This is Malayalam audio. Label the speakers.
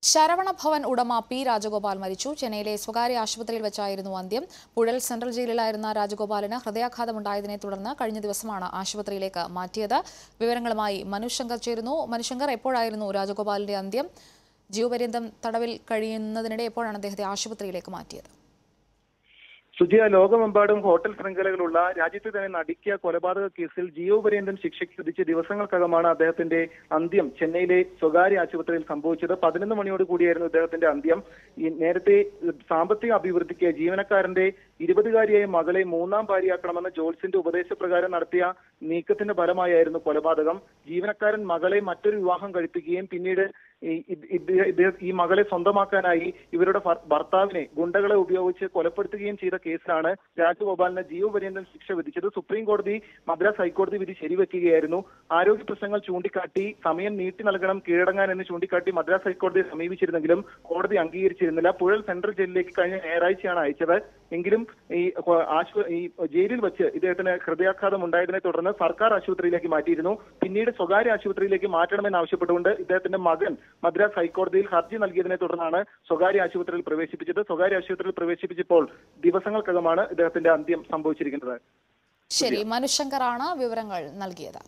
Speaker 1: ശരവണ ഭവൻ ഉടമ പി രാജഗോപാൽ മരിച്ചു ചെന്നൈയിലെ സ്വകാര്യ ആശുപത്രിയിൽ വെച്ചായിരുന്നു അന്ത്യം പുഴൽ സെൻട്രൽ ജയിലിലായിരുന്ന രാജഗോപാലിന് ഹൃദയാഘാതമുണ്ടായതിനെ തുടർന്ന് കഴിഞ്ഞ ദിവസമാണ് ആശുപത്രിയിലേക്ക് മാറ്റിയത് വിവരങ്ങളുമായി മനുശങ്കർ ചേരുന്നു മനുശങ്കർ എപ്പോഴായിരുന്നു രാജഗോപാലിന്റെ അന്ത്യം ജീവപര്യന്തം തടവിൽ കഴിയുന്നതിനിടെ എപ്പോഴാണ് അദ്ദേഹത്തെ ആശുപത്രിയിലേക്ക് മാറ്റിയത്
Speaker 2: സുജിയ ലോകമെമ്പാടും ഹോട്ടൽ ശൃംഖലകളുള്ള രാജ്യത്തെ തന്നെ നടുക്കിയ കൊലപാതക കേസിൽ ജീവപര്യന്തം ശിക്ഷയ്ക്ക് വിധിച്ച ദിവസങ്ങൾക്കകമാണ് അദ്ദേഹത്തിന്റെ അന്ത്യം ചെന്നൈയിലെ സ്വകാര്യ ആശുപത്രിയിൽ സംഭവിച്ചത് പതിനൊന്ന് മണിയോട് കൂടിയായിരുന്നു ഇദ്ദേഹത്തിന്റെ അന്ത്യം ഈ നേരത്തെ സാമ്പത്തിക അഭിവൃദ്ധിക്ക് ജീവനക്കാരന്റെ ഇരുപതുകാരിയായ മകളെ മൂന്നാം ഭാര്യയാക്കണമെന്ന ജോൾസിന്റെ ഉപദേശപ്രകാരം നടത്തിയ നീക്കത്തിന്റെ ഫലമായായിരുന്നു കൊലപാതകം ജീവനക്കാരൻ മകളെ മറ്റൊരു വിവാഹം കഴിപ്പിക്കുകയും പിന്നീട് ഈ- ഇത്- ഇത് ഇത് ഈ മകളെ സ്വന്തമാക്കാനായി ഇവരുടെ ഭർ- ഭർത്താവിനെ ഗുണ്ടകളെ ഉപയോഗിച്ച് കൊലപ്പെടുത്തുകയും ചെയ്ത കേസിലാണ് രാജഗോപാലിന് ജീവപര്യന്തം ശിക്ഷ വിധിച്ചത് സുപ്രീം കോടതി മദ്രാസ് ഹൈക്കോടതി വിധി ശരിവെക്കുകയായിരുന്നു ആരോഗ്യ പ്രശ്നങ്ങൾ ചൂണ്ടിക്കാട്ടി സമയം നീട്ടി നൽകണം കീഴടങ്ങാൻ എന്ന് ചൂണ്ടിക്കാട്ടി മദ്രാസ് ഹൈക്കോടതിയെ സമീപിച്ചിരുന്നെങ്കിലും കോടതി അംഗീകരിച്ചിരുന്നില്ല പുഴൽ സെൻട്രൽ ജയിലിലേക്ക് കഴിഞ്ഞ ഞായറാഴ്ചയാണ് അയച്ചത് എങ്കിലും ഈ കൊ- ആശു- ഈ ജയിലിൽ വെച്ച് ഇദ്ദേഹത്തിന് ഹൃദയാഘാതം ഉണ്ടായതിനെ തുടർന്ന് സർക്കാർ ആശുപത്രിയിലേക്ക് മാറ്റിയിരുന്നു പിന്നീട് സ്വകാര്യ ആശുപത്രിയിലേക്ക് മാറ്റണമെന്ന് ആവശ്യപ്പെട്ടുകൊണ്ട് ഇദ്ദേഹത്തിന്റെ മകൻ മദ്രാസ് ഹൈക്കോടതിയിൽ ഹർജി നൽകിയതിനെ തുടർന്നാണ് സ്വകാര്യ ആശുപത്രിയിൽ പ്രവേശിപ്പിച്ചത് സ്വകാര്യ ആശുപത്രിയിൽ പ്രവേശിപ്പിച്ചപ്പോൾ ദിവസങ്ങൾക്കകമാണ് ഇദ്ദേഹത്തിന്റെ അന്ത്യം സംഭവിച്ചിരിക്കുന്നത്
Speaker 1: ശരി മനുശങ്കറാണ് വിവരങ്ങൾ നൽകിയത്